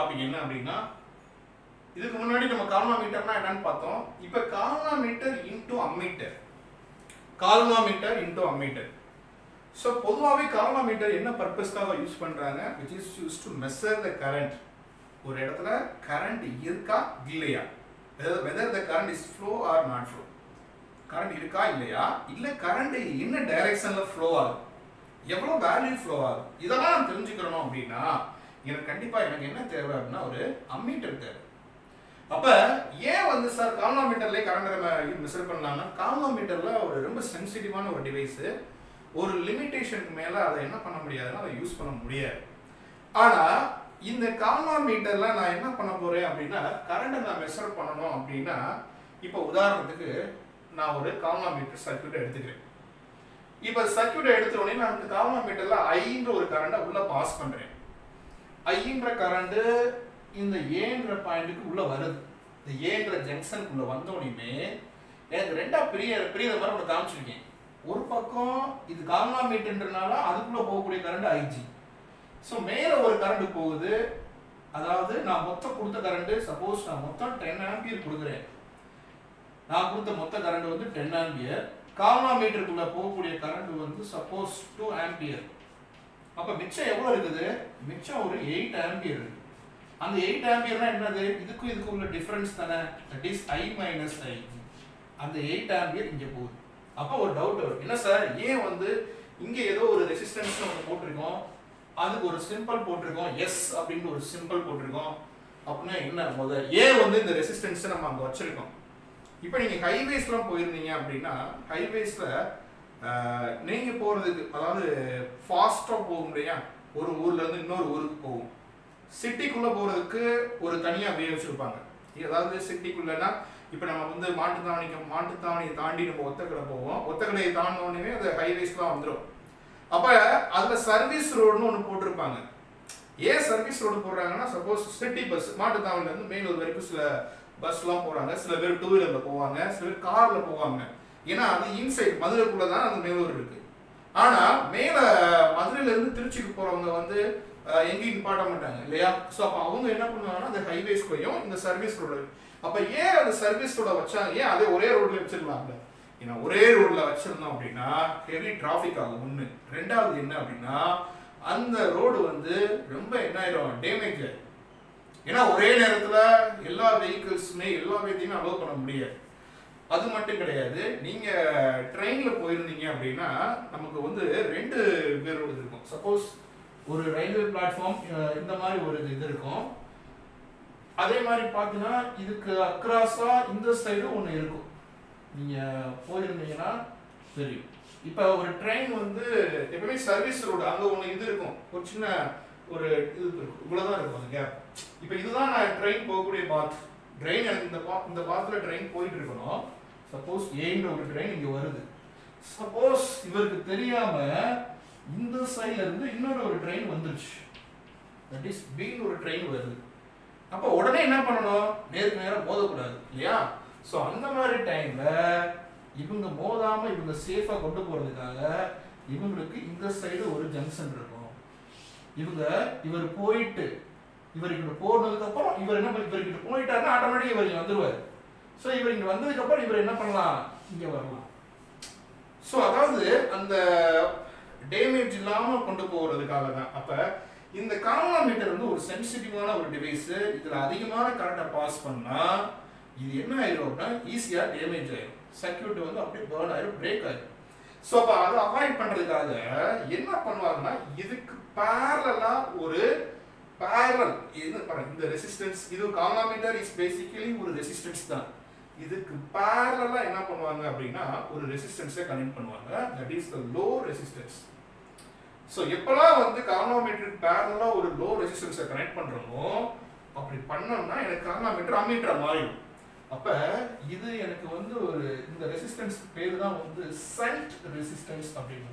topic என்ன அப்படின்னா இதுக்கு முன்னாடி நம்ம கால்மாமீட்டர்னா என்னன்னு பார்த்தோம் இப்போ galvanometer into ammeter galvanometer into ammeter so பொதுவாகவே கால்மாமீட்டர் என்ன பர்பஸ்க்காக யூஸ் பண்ணுறாங்க which is use to measure the current ஒரு இடத்துல கரண்ட் இருக்கா இல்லையா whether the current is flow or not flow current இருக்கா இல்லையா இல்லை கரண்ட் என்ன டைரக்ஷனில் ஃப்ளோ ஆகுது எவ்வளோ வேல்யூ ஃப்ளோ ஆகுது இதெல்லாம் நான் தெரிஞ்சுக்கிறணும் அப்படின்னா எனக்கு கண்டிப்பாக எனக்கு என்ன தேவை அப்படின்னா ஒரு அம்மீட்டர் தேவை அப்போ ஏன் வந்து சார் கால்மாமீட்டர்லேயே கரண்ட் நம்ம மெஷர் பண்ணலாம்னா கால்மாமீட்டரில் ஒரு ரொம்ப சென்சிட்டிவான ஒரு டிவைஸு ஒரு லிமிட்டேஷனுக்கு மேலே அதை என்ன பண்ண முடியாதுன்னா அதை யூஸ் பண்ண முடியாது ஆனால் இந்த கால்மாமீட்டர்ல நான் என்ன பண்ண போறேன் அப்படின்னா கரண்ட்டை நான் மெஷர் பண்ணணும் அப்படின்னா இப்போ உதாரணத்துக்கு நான் ஒரு கால்மாமீட்டர் சர்க்யூட் எடுத்துக்கிறேன் இப்போ சர்க்யூட் எடுத்த உடனே நான் இந்த கால்மாமீட்டர்ல ஐன்ற ஒரு கரண்ட்டை உள்ள பாஸ் பண்றேன் ஐன்ற கரண்ட் இந்த ஏன்ற பாயிண்ட்டுக்கு உள்ள வருது இந்த ஏன்ற ஜங்ஷனுக்குள்ள வந்த உடனே எனக்கு ரெண்டா பெரிய பெரிய மாதிரி ஒன்று காமிச்சிருக்கேன் ஒரு பக்கம் இது கால்மாமீட்டர்ன்றனால அதுக்குள்ள போகக்கூடிய கரண்ட் ஐஜி ஸோ மேலே ஒரு கரண்ட் போகுது அதாவது நான் மொத்தம் கொடுத்த கரண்ட் சப்போஸ் நான் மொத்தம் டென் ஆம்பியர் கொடுக்குறேன் நான் கொடுத்த மொத்த கரண்ட் வந்து டென் ஆம்பியர் கால்மாமீட்டருக்குள்ள போகக்கூடிய கரண்ட் வந்து சப்போஸ் டூ ஆம்பியர் அப்போ மிச்சம் எவ்வளோ இருக்குது மிச்சம் ஒரு எயிட் ஆம்பியர் இருக்கு அந்த எயிட் ஆம்பியர்னா என்னது இதுக்கும் இதுக்கும் உள்ள டிஃபரன்ஸ் தானே that is I minus I அந்த எயிட் ஆம்பியர் இங்கே போகுது அப்போ ஒரு டவுட் வரும் என்ன சார் ஏன் வந்து இங்கே ஏதோ ஒரு ரெசிஸ்டன்ஸ் ஒன்று போட்டிருக்கோம் அதுக்கு ஒரு சிம்பிள் போட்டிருக்கோம் எஸ் அப்படின்னு ஒரு சிம்பிள் போட்டிருக்கோம் அப்படின்னா என்ன முத ஏன் வந்து இந்த ரெசிஸ்டன்ஸை நம்ம அங்கே வச்சிருக்கோம் இப்போ நீங்கள் ஹைவேஸ்லாம் போயிருந்தீங்க அப்படின்னா ஹைவேஸில் நீங்கள் போகிறதுக்கு அதாவது ஃபாஸ்ட்டாக போகும் இல்லையா ஒரு ஊர்லேருந்து இன்னொரு ஊருக்கு போகும் சிட்டிக்குள்ளே போகிறதுக்கு ஒரு தனியாக வே வச்சுருப்பாங்க அதாவது சிட்டிக்குள்ளேனா இப்போ நம்ம வந்து மாட்டுத்தாவணிக்கு மாட்டுத்தாவணியை தாண்டி நம்ம ஒத்தக்கடை போவோம் ஒத்தக்கடையை தாண்டினோடனே அது ஹைவேஸ்லாம் வந்துடும் அப்போ அதில் சர்வீஸ் ரோடுன்னு ஒன்று போட்டிருப்பாங்க ஏன் சர்வீஸ் ரோடு போடுறாங்கன்னா சப்போஸ் சிட்டி பஸ் மாட்டுத்தாவணிலேருந்து மேலூர் வரைக்கும் சில பஸ்லாம் போகிறாங்க சில பேர் டூ வீலரில் போவாங்க சில பேர் காரில் போவாங்க ஏன்னா அது இன்சைட் மதுரைக்குள்ளே தான் அந்த மேலூர் இருக்குது ஆனால் மேலே மதுரையிலேருந்து திருச்சிக்கு போகிறவங்க வந்து எங்கேயும் நிப்பாட்ட மாட்டாங்க இல்லையா ஸோ அப்போ அவங்க என்ன பண்ணுவாங்கன்னா அந்த ஹைவேஸ்க்குள்ளேயும் இந்த சர்வீஸ் ரோடு அப்போ ஏன் அந்த சர்வீஸ் ரோட வச்சாங்க ஏன் அதே ஒரே ரோட்ல வச்சிருக்கலாம்ல ஏன்னா ஒரே ரோட்ல வச்சிருந்தோம் அப்படின்னா ஹெவி டிராஃபிக் ஆகும் ஒன்று ரெண்டாவது என்ன அப்படின்னா அந்த ரோடு வந்து ரொம்ப என்ன ஆயிரும் டேமேஜ் ஆயிடும் ஏன்னா ஒரே நேரத்தில் எல்லா வெஹிக்கிள்ஸுமே எல்லா வெஹிக்கிளையுமே அலோவ் பண்ண முடியாது அது மட்டும் கிடையாது நீங்கள் ட்ரெயினில் போயிருந்தீங்க அப்படின்னா நமக்கு வந்து ரெண்டு பேர் இருக்கும் சப்போஸ் ஒரு ரயில்வே பிளாட்ஃபார்ம் இந்த மாதிரி ஒரு இது இருக்கும் அதே மாதிரி பார்த்தீங்கன்னா இதுக்கு அக்ராஸாக இந்த சைடு ஒன்று இருக்கும் நீங்கள் போயிருந்தீங்கன்னா தெரியும் இப்போ ஒரு ட்ரெயின் வந்து எப்பவுமே சர்வீஸ் ரோடு அங்கே ஒன்று இது இருக்கும் ஒரு சின்ன ஒரு இது இருக்கும் இவ்வளோதான் இருக்கும் அந்த கேப் இப்போ இதுதான் நான் ட்ரெயின் போகக்கூடிய பாத் ட்ரெயின் எனக்கு இந்த பா இந்த பாத்தில் ட்ரெயின் போயிட்டு இருக்கணும் சப்போஸ் ஏன்ற ஒரு ட்ரெயின் இங்கே வருது சப்போஸ் இவருக்கு தெரியாம இந்த சைட்ல இருந்து இன்னொரு ஒரு ட்ரெயின் வந்துருச்சு தட் இஸ் பீன் ஒரு ட்ரெயின் வருது அப்போ உடனே என்ன பண்ணணும் நேருக்கு நேரம் மோதக்கூடாது இல்லையா ஸோ அந்த மாதிரி டைம்ல இவங்க மோதாம இவங்க சேஃபா கொண்டு போறதுக்காக இவங்களுக்கு இந்த சைடு ஒரு ஜங்ஷன் இருக்கும் இவங்க இவர் போயிட்டு இவர் இங்க போனதுக்கு அப்புறம் இவர் என்ன பண்ண- இவர் இங்க போயிட்டாருன்னா ஆட்டோமேட்டிக் இவர் இங்க வந்துருவாரு ஸோ இவர் இங்க வந்ததுக்கு அப்புறம் இவர் என்ன பண்ணலாம் இங்க வரலாம் ஸோ அதாவது அந்த டேமேஜ் இல்லாம கொண்டு போகிறதுக்காக தான் அப்ப இந்த கால்வாமீட்டர் வந்து ஒரு சென்சிட்டிவான ஒரு டிவைஸ் இதுல அதிகமான கரண்ட்டை பாஸ் பண்ணா இது என்ன ஆயிரும் அப்படின்னா ஈஸியா டேமேஜ் ஆயிரும் சர்க்யூட் வந்து அப்படியே பேர்ன் ஆயிரும் பிரேக் ஆயிரும் ஸோ அப்போ அதை அவாய்ட் பண்றதுக்காக என்ன பண்ணுவாங்கன்னா இதுக்கு பேரலா ஒரு பேரல் இது பாருங்க இந்த ரெசிஸ்டன்ஸ் இது கால்வாமீட்டர் இஸ் பேசிக்கலி ஒரு ரெசிஸ்டன்ஸ் தான் இதுக்கு பேரலா என்ன பண்ணுவாங்க அப்படின்னா ஒரு ரெசிஸ்டன்ஸை கனெக்ட் பண்ணுவாங்க that is the low resistance so எப்பெல்லாம் வந்து கால்வாமீட்டருக்கு பேரலா ஒரு லோ ரெசிஸ்டன்ஸை கனெக்ட் பண்றோமோ அப்படி பண்ணோம்னா எனக்கு கால்வாமீட்டர் அம்மீட்டரா மாறிடும் அப்ப இது எனக்கு வந்து ஒரு இந்த ரெசிஸ்டன்ஸ் பேர் தான் வந்து சைட் ரெசிஸ்டன்ஸ் அப்படின்னு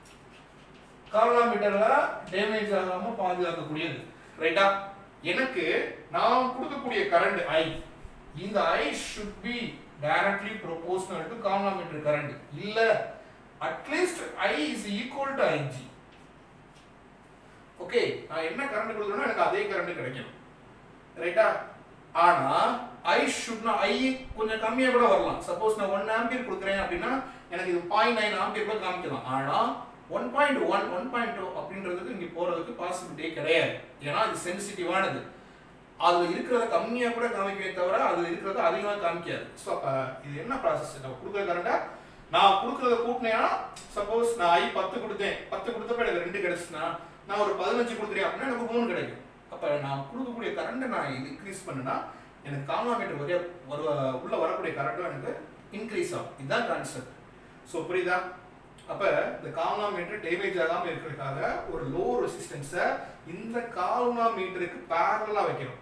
கால்வாமீட்டர்ல டேமேஜ் ஆகாம பாதுகாக்கக்கூடியது ரைட்டா எனக்கு நான் கொடுக்கக்கூடிய கரண்ட் ஐ இந்த I should be directly proportional to galvanometer current இல்ல at least I is equal to IG okay நான் என்ன கரண்ட் கொடுக்குறேனோ எனக்கு அதே கரண்ட் கிடைக்கணும் ரைட்டா ஆனா ஐ ஷுட் ஐ கொஞ்சம் கம்மியா கூட வரலாம் சப்போஸ் நான் ஒன் ஆம்பியர் கொடுக்குறேன் அப்படின்னா எனக்கு இது பாயிண்ட் நைன் ஆம்பியர் கூட காமிக்கலாம் ஆனா one point one one point two அப்படின்றதுக்கு இங்க போறதுக்கு பாசிபிலிட்டியே கிடையாது ஏன்னா இது சென்சிட்டிவானது அதுல இருக்கிறத கம்மியா கூட காமிக்கவே தவிர அதுல இருக்கிறத அதிகமா காமிக்காது ஸோ அப்ப இது என்ன ப்ராசஸ் நம்ம கொடுக்குற கரண்டா நான் கொடுக்குறத கூட்டினேன்னா சப்போஸ் நான் ஐ பத்து கொடுத்தேன் பத்து கொடுத்தப்ப எனக்கு ரெண்டு கிடைச்சுன்னா நான் ஒரு பதினஞ்சு கொடுக்குறேன் அப்படின்னா எனக்கு மூணு கிடைக்கும் அப்ப நான் கொடுக்கக்கூடிய கரண்ட்டை நான் இன்க்ரீஸ் பண்ணுனா எனக்கு கால்வாமீட்டர் வரைய வர உள்ள வரக்கூடிய கரண்ட்டும் எனக்கு இன்க்ரீஸ் ஆகும் இதுதான் கான்செப்ட் ஸோ புரியுதா அப்ப இந்த கால்வாமீட்டர் டேமேஜ் ஆகாம இருக்கிறதுக்காக ஒரு லோ ரெசிஸ்டன்ஸை இந்த கால்வாமீட்டருக்கு பேரலா வைக்கணும்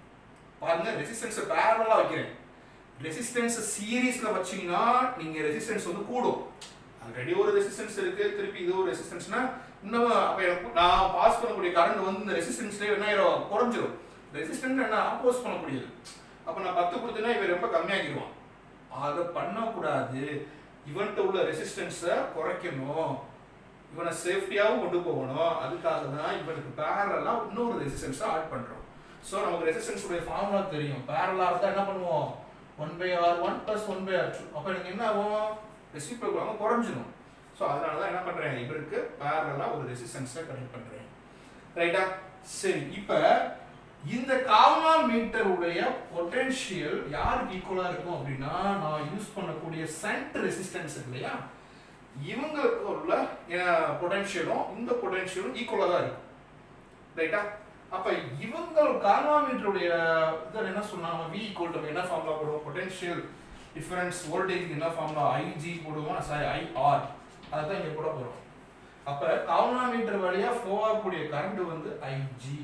பாருங்க ரெசிஸ்டன்ஸை பேரலா வைக்கிறேன் ரெசிஸ்டன்ஸ் சீரீஸ்ல வச்சீங்கன்னா நீங்க ரெசிஸ்டன்ஸ் வந்து கூடும் ஆல்ரெடி ஒரு ரெசிஸ்டன்ஸ் இருக்கு திருப்பி இது ஒரு ரெசிஸ்டன்ஸ்னா இன்னும் அப்ப எனக்கு நான் பாஸ் பண்ணக்கூடிய கரண்ட் வந்து இந்த ரெசிஸ்டன்ஸ்லேயே என்ன ஆயிரும் குறைஞ்சிரும் ரெசிஸ்டன்ஸ் என்ன ஆப்போஸ் பண்ணக்கூடியது அப்ப நான் பத்து கொடுத்தேன்னா இவன் ரொம்ப கம்மியாக்கிடுவான் அதை பண்ணக்கூடாது இவன்கிட்ட உள்ள ரெசிஸ்டன்ஸை குறைக்கணும் இவனை சேஃப்டியாகவும் கொண்டு போகணும் அதுக்காக தான் இவனுக்கு பேரலாக இன்னொரு ரெசிஸ்டன்ஸை ஆட் பண்ணுறோம் ஸோ நமக்கு ரெசிஸ்டன்ஸ் உடைய ஃபார்முலா தெரியும் பேரலாக இருந்தால் என்ன பண்ணுவோம் one by R one plus one by R two அப்போ எனக்கு என்ன ஆகும் ரெசிப்ரோக் அவங்க குறைஞ்சிடும் ஸோ அதனால தான் என்ன பண்ணுறேன் இவருக்கு பேரலாக ஒரு ரெசிஸ்டன்ஸை கனெக்ட் பண்ணுறேன் ரைட்டா சரி இப்போ இந்த கால்மா மீட்டருடைய பொட்டென்ஷியல் யாருக்கு ஈக்குவலாக இருக்கும் அப்படின்னா நான் யூஸ் பண்ணக்கூடிய சென்ட் ரெசிஸ்டன்ஸ் இருக்கு இல்லையா இவங்களுக்கு உள்ள பொட்டென்ஷியலும் இந்த பொட்டென்ஷியலும் ஈக்குவலாக தான் இருக்கும் ரைட்டா அப்ப இவங்க கால்வாமீட்டருடைய இதில் என்ன சொன்னாங்க வி ஈக்குவல் டு என்ன ஃபார்முலா போடுவோம் பொட்டென்ஷியல் டிஃபரன்ஸ் வோல்டேஜ் என்ன ஃபார்முலா ஐஜி போடுவோம் சாரி ஐஆர் அதுதான் இங்க போட போறோம் அப்ப கால்வாமீட்டர் வழியா ஃப்ளோ ஆகக்கூடிய கரண்ட் வந்து ஐஜி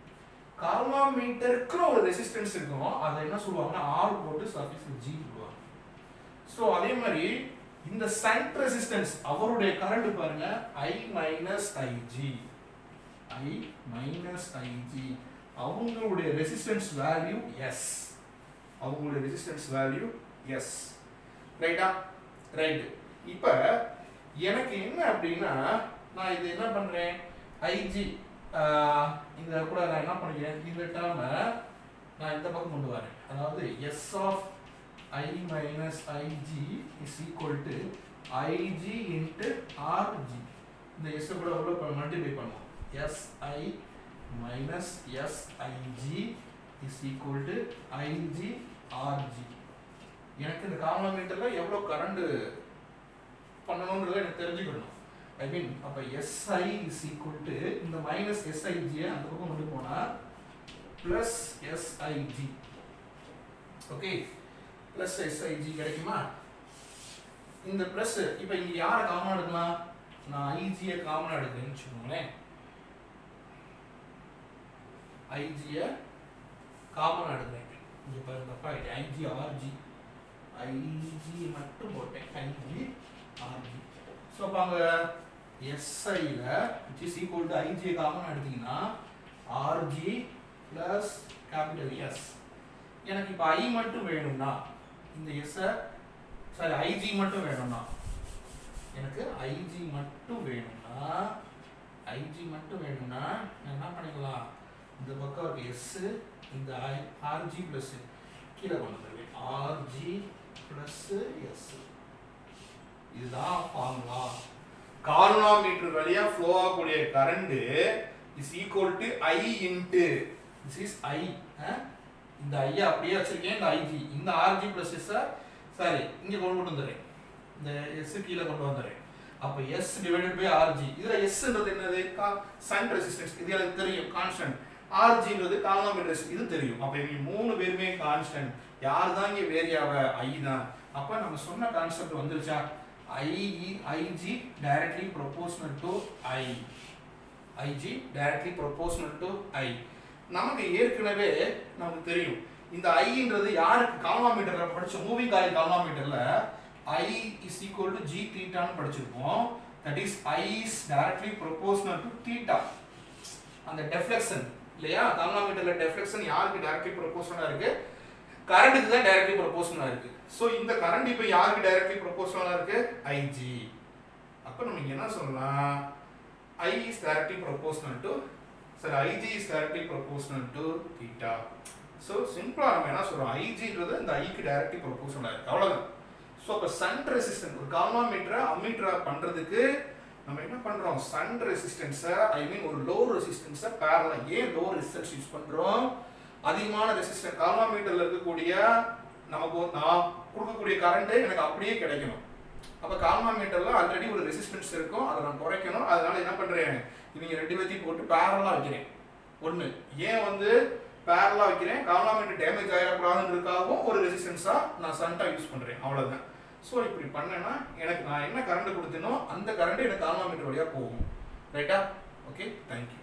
கால்வாமீட்டருக்கு ஒரு ரெசிஸ்டன்ஸ் இருக்கும் அதை என்ன சொல்லுவாங்கன்னா ஆர் போட்டு சஃபிக்ஸ் ஜி போடுவாங்க ஸோ அதே மாதிரி இந்த சென்ட் ரெசிஸ்டன்ஸ் அவருடைய கரண்ட் பாருங்க I minus IG I minus IG அவங்களுடைய ரெசிஸ்டன்ஸ் வேல்யூ எஸ் அவங்களுடைய ரெசிஸ்டன்ஸ் வேல்யூ எஸ் ரைட்டா ரைட் இப்போ எனக்கு என்ன அப்படின்னா நான் இது என்ன பண்றேன் ஐஜி இந்த கூட நான் என்ன பண்ணிக்கிறேன் இந்த டேர்மை நான் இந்த பக்கம் கொண்டு வரேன் அதாவது S of I minus IG is equal to IG into RG இந்த எஸ் கூட உள்ள மல்டிப்ளை பண்ணுவோம் SI minus SIG is equal to IG RG எனக்கு இந்த கால்வாமீட்டரில் எவ்வளோ கரண்ட் பண்ணணுன்றதை எனக்கு தெரிஞ்சுக்கணும் ஐ மீன் அப்போ எஸ்ஐ இஸ் ஈக்குவல் டு இந்த மைனஸ் எஸ்ஐஜியை அந்த பக்கம் கொண்டு போனால் plus SIG okay plus SIG கிடைக்குமா இந்த ப்ளஸ் இப்போ இங்கே யாரை காமனாக எடுக்கலாம் நான் ஐஜியை காமனாக எடுக்கிறேன்னு வச்சுக்கோங்களேன் ஐஜியை காமனாக எடுக்கிறேன் இங்கே பாருங்க தப்பா ஐஜி ஆர்ஜி ஐஜி மட்டும் போட்டேன் ஐஜி ஆர்ஜி ஸோ அப்போ அங்கே எஸ்ஐயில் விச் இஸ் ஈக்குவல் டு ஐஜியை காமனாக எடுத்தீங்கன்னா ஆர்ஜி ப்ளஸ் கேபிட்டல் எஸ் எனக்கு இப்போ ஐ மட்டும் வேணும்னா இந்த எஸ்ஸை சாரி ஐஜி மட்டும் வேணும்னா எனக்கு ஐஜி மட்டும் வேணும்னா ஐஜி மட்டும் வேணும்னா நான் என்ன பண்ணிக்கலாம் இந்த பக்கம் இருக்க எஸ் இந்த ஐ ஆர்ஜி ப்ளஸ் கீழே கொண்டு வந்துருவேன் ஆர்ஜி ப்ளஸ் எஸ் இதுதான் ஃபார்முலா கார்னாமீட்டர் வழியா ஃப்ளோ ஆகக்கூடிய current is equal to I into this is I இந்த ஐயா அப்படியே வச்சிருக்கேன் இந்த ஐஜி இந்த ஆர்ஜி பிளஸ் எஸ் சரி இங்க கொண்டு வந்துடுறேன் இந்த எஸ் கீழே கொண்டு வந்துடுறேன் அப்ப எஸ் டிவைடட் பை ஆர்ஜி இதுல எஸ்ன்றது என்னது சன் ரெசிஸ்டன்ஸ் இது எனக்கு தெரியும் கான்ஸ்டன்ட் ஆர்ஜின்றது கால்வாமீட்டர் இது தெரியும் அப்ப இவங்க மூணு பேருமே கான்ஸ்டன்ட் யார் தான் இங்க வேரியாவ ஐ தான் அப்ப நம்ம சொன்ன கான்செப்ட் வந்துருச்சா I IG directly proportional to I IG directly proportional to I நமக்கு ஏற்கனவே நமக்கு தெரியும் இந்த ஐன்றது யாருக்கு கால்வாமீட்டர்ல படிச்ச மூவிங் காயில் கால்வாமீட்டர்ல I is equal to G தீட்டான்னு படிச்சிருப்போம் that is I is directly proportional to theta அந்த டெஃப்ளெக்ஷன் இல்லையா கால்வாமீட்டர்ல டெஃப்ளெக்ஷன் யாருக்கு டைரக்ட்லி ப்ரொபோஷனலா இருக்கு கரண்ட்டுக்கு தான் டைரக்ட்லி ப்ரொபோஷனலா இருக்கு ஸோ இந்த கரண்ட் இப்போ யாருக்கு டைரக்ட்லி ப்ரொபோஷனலா இருக்கு ஐஜி அப்போ நம்ம என்ன சொல்லலாம் I is directly proportional to sir IG is directly proportional to theta so சிம்பிளாக நம்ம என்ன சொல்கிறோம் ஐஜின்றது இந்த ஐக்கு டைரக்ட்லி ப்ரொபோஷனல் இருக்கு அவ்வளோதான் ஸோ அப்போ சன் ரெசிஸ்டன்ட் ஒரு கால்வாமீட்டரை அம்மீட்டரை பண்ணுறதுக்கு நம்ம என்ன பண்ணுறோம் சன் ரெசிஸ்டன்ஸை ஐ மீன் ஒரு லோ ரெசிஸ்டன்ஸை பேரலாம் ஏன் லோ ரெசிஸ்டன்ஸ் யூஸ் பண்ணுறோம் அதிகமான ரெசிஸ்டன்ஸ் கால்வாமீட்டரில் இருக்கக்கூடிய நமக்கு ஒரு- நான் கொடுக்கக்கூடிய கரண்ட்டு எனக்கு அப்படியே கிடைக்கணும் அப்போ கால்வாமீட்டரில் ஆல்ரெடி ஒரு ரெசிஸ்டன்ஸ் இருக்கும் அதை நான் குறைக்கணும் அதனால என்ன பண்ணுறேன் இவங்க ரெண்டு பேர்த்தையும் போட்டு பேரலாக வைக்கிறேன் ஒன்று ஏன் வந்து பேரலாக வைக்கிறேன் கால்வாமீட்டர் டேமேஜ் ஆகிடக்கூடாதுன்றதுக்காகவும் ஒரு ரெசிஸ்டன்ஸாக நான் சன்ட்டாக யூஸ் பண்ணுறேன் அவ்வளோதான் ஸோ இப்படி பண்ணேன்னா எனக்கு நான் என்ன கரண்ட் கொடுத்தேனோ அந்த கரண்ட் எனக்கு கால்வாமீட்டர் வழியாக போகும் ரைட்டா ஓகே தேங்க்யூ